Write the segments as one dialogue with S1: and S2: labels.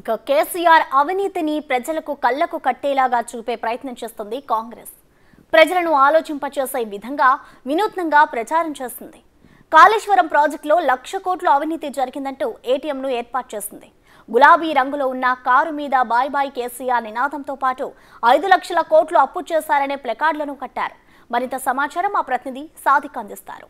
S1: ఇక కేసీఆర్ అవినీతిని ప్రజలకు కళ్లకు కట్టేలాగా చూపే ప్రయత్నం చేస్తుంది కాంగ్రెస్ ప్రజలను ఆలోచింపచేసే విధంగా వినూత్నంగా ప్రచారం చేస్తుంది కాళేశ్వరం ప్రాజెక్టులో లక్ష కోట్ల అవినీతి జరిగిందంటూ ఏటీఎంను ఏర్పాటు చేసింది గులాబీ రంగులో ఉన్న కారు మీద బాయ్ బాయ్ కేసీఆర్ నినాదంతో పాటు ఐదు లక్షల కోట్లు అప్పు చేశారనే ప్లకార్డులను కట్టారు మరింత సమాచారం మా ప్రతినిధి సాదిక్ అందిస్తారు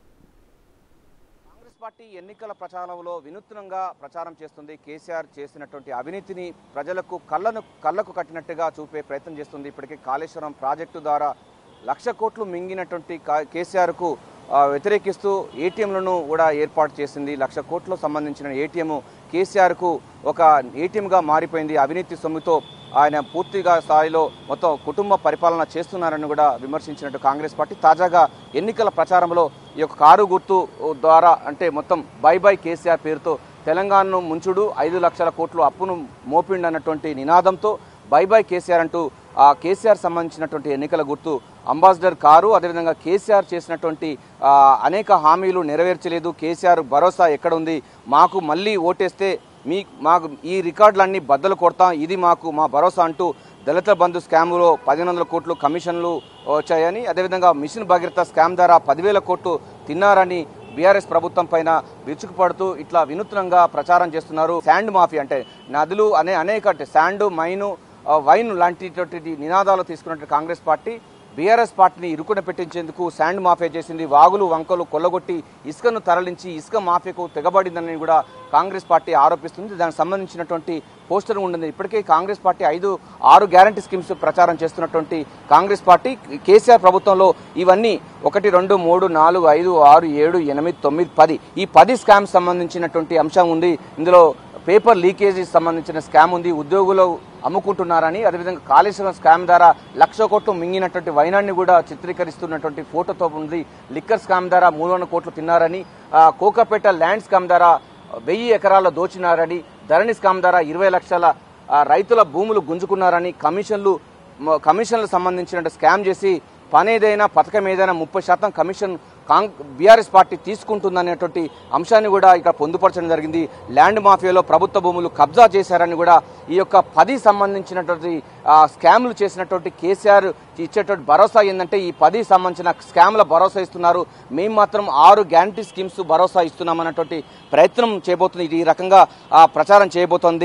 S2: కాంగ్రెస్ పార్టీ ఎన్నికల ప్రచారంలో వినూత్నంగా ప్రచారం చేస్తుంది కేసీఆర్ చేసినటువంటి అవినీతిని ప్రజలకు కళ్ళను కళ్ళకు కట్టినట్టుగా చూపే ప్రయత్నం చేస్తుంది ఇప్పటికే కాళేశ్వరం ప్రాజెక్టు ద్వారా లక్ష కోట్లు మింగినటువంటి కా- కేసీఆర్కు ఆ, వ్యతిరేకిస్తూ ఏటీఎంలను కూడా ఏర్పాటు చేసింది లక్ష కోట్లకు సంబంధించిన ఏటీఎం కేసీఆర్కు ఒక ఏటీఎంగా మారిపోయింది అవినీతి సొమ్ముతో ఆయన పూర్తిగా స్థాయిలో మొత్తం కుటుంబ పరిపాలన చేస్తున్నారని కూడా విమర్శించినట్టు కాంగ్రెస్ పార్టీ తాజాగా ఎన్నికల ప్రచారంలో ఈ యొక్క కారు గుర్తు ద్వారా అంటే మొత్తం బై బై కేసీఆర్ పేరుతో తెలంగాణను ముంచుడు ఐదు లక్షల కోట్లు అప్పును మోపిండు అన్నటువంటి నినాదంతో బై బై కేసీఆర్ అంటూ ఆ కేసీఆర్ సంబంధించినటువంటి ఎన్నికల గుర్తు అంబాసిడర్ కారు అదేవిధంగా కేసీఆర్ చేసినటువంటి ఆ, అనేక హామీలు నెరవేర్చలేదు కేసీఆర్ భరోసా ఎక్కడ ఉంది మాకు మళ్ళీ ఓటేస్తే మీ మాకు ఈ రికార్డులన్నీ బద్దలు కొడతాం ఇది మాకు మా భరోసా అంటూ దళిత బంధు స్కామ్లో పదిహేను వందల కోట్లు కమిషన్లు వచ్చాయని అదేవిధంగా మిషన్ భగీరథ స్కామ్ ద్వారా పదివేల కోట్లు తిన్నారని బీఆర్ఎస్ ప్రభుత్వం పైన విరుచుకుపడుతూ ఇట్లా వినూత్నంగా ప్రచారం చేస్తున్నారు శాండ్ మాఫియా అంటే నదులు అనే అనేక అంటే శాండ్ మైను ఆ, వైన్ లాంటి నినాదాలు తీసుకున్నట్టు కాంగ్రెస్ పార్టీ బీఆర్ఎస్ పార్టీని ఇరుకున పెట్టించేందుకు శాండ్ మాఫియా చేసింది వాగులు వంకలు కొల్లగొట్టి ఇసుకను తరలించి ఇసుక మాఫియాకు తెగబడిందని కూడా కాంగ్రెస్ పార్టీ ఆరోపిస్తుంది దానికి సంబంధించినటువంటి పోస్టర్ ఉండింది ఇప్పటికే కాంగ్రెస్ పార్టీ ఐదు ఆరు గ్యారంటీ స్కీమ్స్ ప్రచారం చేస్తున్నటువంటి కాంగ్రెస్ పార్టీ కేసీఆర్ ప్రభుత్వంలో ఇవన్నీ ఒకటి రెండు మూడు నాలుగు ఐదు ఆరు ఏడు ఎనిమిది తొమ్మిది పది ఈ పది స్కామ్ సంబంధించినటువంటి అంశం ఉంది ఇందులో పేపర్ లీకేజీ సంబంధించిన స్కామ్ ఉంది ఉద్యోగులు అమ్ముకుంటున్నారని అదేవిధంగా కాళేశ్వరం స్కామ్ ద్వారా లక్ష కోట్లు మింగినటువంటి వైనాన్ని కూడా చిత్రీకరిస్తున్నటువంటి ఫోటోతో ఉంది లిక్కర్ స్కామ్ ద్వారా మూడు వందల కోట్లు తిన్నారని ఆ, కోకాపేట ల్యాండ్ స్కామ్ ద్వారా వెయ్యి ఎకరాల దోచినారని ధరణి స్కామ్ ద్వారా ఇరవై లక్షల ఆ, రైతుల భూములు గుంజుకున్నారని కమిషన్లు మ- కమిషన్లకు సంబంధించిన స్కామ్ చేసి పని ఏదైనా పథకం ఏదైనా ముప్పై శాతం కమిషన్ కాంగ్ బీఆర్ఎస్ పార్టీ తీసుకుంటుందనేటువంటి అంశాన్ని కూడా ఇక్కడ పొందుపరచడం జరిగింది ల్యాండ్ మాఫియాలో ప్రభుత్వ భూములు కబ్జా చేశారని కూడా ఈ యొక్క పది సంబంధించినటువంటి ఆ, స్కామ్లు చేసినటువంటి కేసీఆర్ ఇచ్చేటువంటి భరోసా ఏంటంటే ఈ పది సంబంధించిన స్కామ్ల భరోసా ఇస్తున్నారు మేము మాత్రం ఆరు గ్యారంటీ స్కీమ్స్ భరోసా ఇస్తున్నామన్నటువంటి ప్రయత్నం చేయబోతుంది ఇది ఈ రకంగా ఆ, ప్రచారం చేయబోతోంది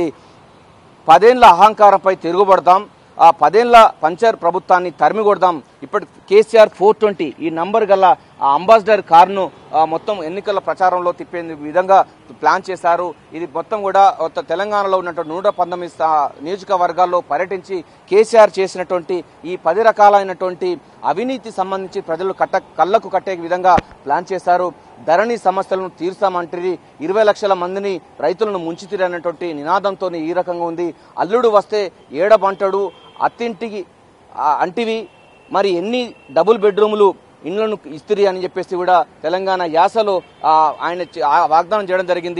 S2: పదేళ్ల అహంకారంపై తిరుగుబడదాం ఆ పదేళ్ల పంచర్ ప్రభుత్వాన్ని తరిమి కొడదాం ఇప్పటి కేసీఆర్ ఫోర్ ట్వంటీ ఈ నంబర్ గల ఆ అంబాసిడర్ కారును ఆ, మొత్తం ఎన్నికల ప్రచారంలో తిప్పే విధంగా ప్లాన్ చేశారు ఇది మొత్తం కూడా ఒక తెలంగాణలో ఉన్నటువంటి నూట పంతొమ్మిది స్థా- నియోజకవర్గాల్లో పర్యటించి కేసీఆర్ చేసినటువంటి ఈ పది రకాలైనటువంటి అవినీతి సంబంధించి ప్రజలు కట్ట కళ్ళకు కట్టే విధంగా ప్లాన్ చేశారు ధరణి సమస్యలను తీర్చామంటే ఇరవై లక్షల మందిని రైతులను ముంచితీరనేటువంటి నినాదంతో ఈ రకంగా ఉంది అల్లుడు వస్తే ఏడబంటడు అత్తింటికి ఆ, అంటివి మరి ఎన్ని డబుల్ బెడ్రూములు ఇండ్లను ఇస్తిరి అని చెప్పేసి కూడా తెలంగాణ యాసలో ఆ, ఆయన చే- ఆ వాగ్దానం చేయడం జరిగింది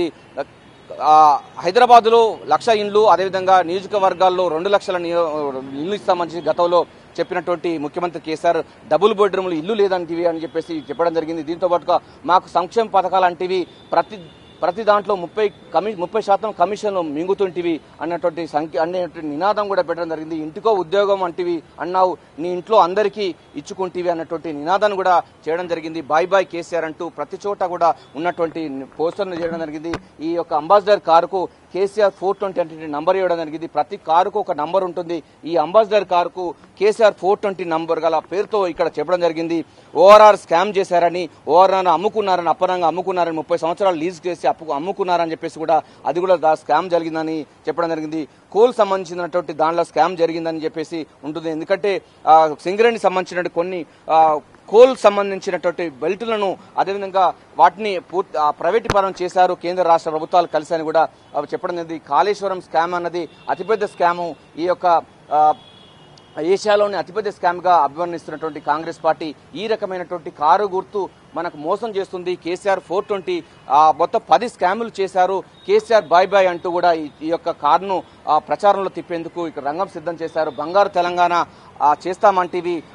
S2: ఆ, హైదరాబాదులో లక్ష ఇండ్లు అదేవిధంగా నియోజకవర్గాల్లో రెండు లక్షల నియో- ఇల్లు ఇస్తామని గతంలో చెప్పినటువంటి ముఖ్యమంత్రి కేసీఆర్ డబుల్ బెడ్రూమ్లు ఇల్లు లేదంటివి అని చెప్పేసి చెప్పడం జరిగింది దీంతో పాటుగా మాకు సంక్షేమ పథకాలు అంటివి ప్రతి ప్రతి దాంట్లో ముప్పై కమి ముప్పై శాతం కమిషన్లు మింగుతుంటివి అన్నటువంటి సంఖ్య అనేటువంటి నినాదం కూడా పెట్టడం జరిగింది ఇంటికో ఉద్యోగం అంటివి అన్నావు నీ ఇంట్లో అందరికీ ఇచ్చుకుంటివి అన్నటువంటి నినాదాన్ని కూడా చేయడం జరిగింది బాయ్ బాయ్ కేసీఆర్ అంటూ ప్రతి చోట కూడా ఉన్నటువంటి పోస్టర్ను చేయడం జరిగింది ఈ యొక్క అంబాసిడర్ కారుకు కేసీఆర్ ఫోర్ ట్వంటీ అంటే నంబర్ ఇవ్వడం జరిగింది ప్రతి కారుకు ఒక నంబర్ ఉంటుంది ఈ అంబాసిడర్ కారుకు కేసీఆర్ ఫోర్ ట్వంటీ నంబర్ గల పేరుతో ఇక్కడ చెప్పడం జరిగింది ఓఆర్ఆర్ స్కామ్ చేశారని ఓఆర్ఆర్ అమ్ముకున్నారని అప్పనంగా అమ్ముకున్నారని ముప్పై సంవత్సరాలు లీజ్ చేసి అప్పు అమ్ముకున్నారని చెప్పేసి కూడా అది కూడా దా స్కామ్ జరిగిందని చెప్పడం జరిగింది కోల్ సంబంధించినటువంటి దానిలో స్కామ్ జరిగిందని చెప్పేసి ఉంటుంది ఎందుకంటే ఆ, సింగరేణి సంబంధించిన కొన్ని ఆ, కోల్ సంబంధించినటువంటి బెల్టులను అదేవిధంగా వాటిని పూర్తి ఆ, ప్రైవేటు పరం చేశారు కేంద్ర రాష్ట్ర ప్రభుత్వాలు కలిసి అని కూడా అవి చెప్పడం జరిగింది కాళేశ్వరం స్కామ్ అన్నది అతిపెద్ద స్కాము ఈ యొక్క ఆ, ఏషియాలోని అతిపెద్ద స్కామ్ గా అభివర్ణిస్తున్నటువంటి కాంగ్రెస్ పార్టీ ఈ రకమైనటువంటి కారు గుర్తు మనకు మోసం చేస్తుంది కేసీఆర్ ఫోర్ ట్వంటీ మొత్తం పది స్కాములు చేశారు కేసీఆర్ బాయ్ బాయ్ అంటూ కూడా ఈ- ఈ యొక్క కారును ఆ, ప్రచారంలో తిప్పేందుకు ఇక్కడ రంగం సిద్ధం చేశారు బంగారు తెలంగాణ ఆ, చేస్తామంటివి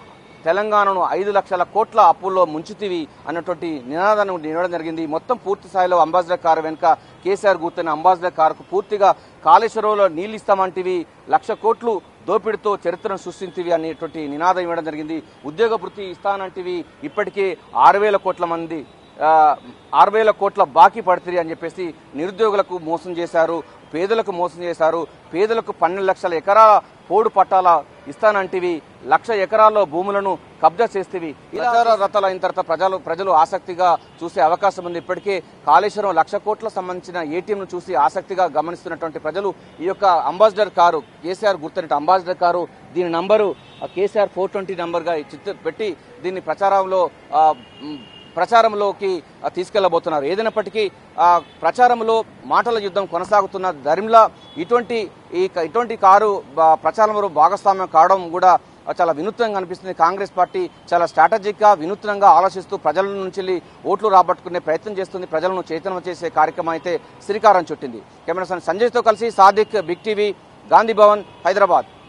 S2: తెలంగాణను ఐదు లక్షల కోట్ల అప్పుల్లో ముంచుతివి అన్నటువంటి నినాదాన్ని ఇవ్వడం జరిగింది మొత్తం పూర్తి స్థాయిలో అంబాసిడర్ కారు వెనుక కేసీఆర్ గుర్తున్న అంబాసిడర్ కారుకు పూర్తిగా కాళేశ్వరంలో నీళ్ళు ఇస్తామంటివి లక్ష కోట్లు దోపిడితో చరిత్రను సృష్టించివి అనేటువంటి నినాదం ఇవ్వడం జరిగింది ఉద్యోగ వృత్తి ఇస్తానంటివి ఇప్పటికే ఆరు వేల కోట్ల మంది ఆ, ఆరు వేల కోట్ల బాకీ పడుతుంది అని చెప్పేసి నిరుద్యోగులకు మోసం చేశారు పేదలకు మోసం చేశారు పేదలకు పన్నెండు లక్షల ఎకరాల పోడు పట్టాల ఇస్తానంటివి లక్ష ఎకరాల్లో భూములను కబ్జా చేస్తేవి ప్రచార రథాలు అయిన తర్వాత ప్రజలు ప్రజలు ఆసక్తిగా చూసే అవకాశం ఉంది ఇప్పటికే కాళేశ్వరం లక్ష కోట్ల సంబంధించిన ఏటీఎంను చూసి ఆసక్తిగా గమనిస్తున్నటువంటి ప్రజలు ఈ యొక్క అంబాసిడర్ కారు కేసీఆర్ గుర్తున్న అంబాసిడర్ కారు దీని నంబరు కేసీఆర్ ఫోర్ ట్వంటీ నంబర్గా చిత్ర పెట్టి దీన్ని ప్రచారంలో ఆ, మ్, ప్రచారంలోకి ఆ, తీసుకెళ్లబోతున్నారు ఏదైనప్పటికీ ఆ, ప్రచారంలో మాటల యుద్ధం కొనసాగుతున్న దరిమిలా ఇటువంటి ఈ క- ఇటువంటి కారు బా- ప్రచారంలో భాగస్వామ్యం కావడం కూడా ఆ, చాలా వినూత్నంగా అనిపిస్తుంది కాంగ్రెస్ పార్టీ చాలా స్ట్రాటజిక్ గా వినూత్నంగా ఆలోచిస్తూ ప్రజల నుంచి వెళ్ళి ఓట్లు రాబట్టుకునే ప్రయత్నం చేస్తుంది ప్రజలను చైతన్యం చేసే కార్యక్రమం అయితే శ్రీకారం చుట్టింది కెమెరా సంజయ్తో కలిసి సాదిక్ బిగ్ టీవీ గాంధీ భవన్ హైదరాబాద్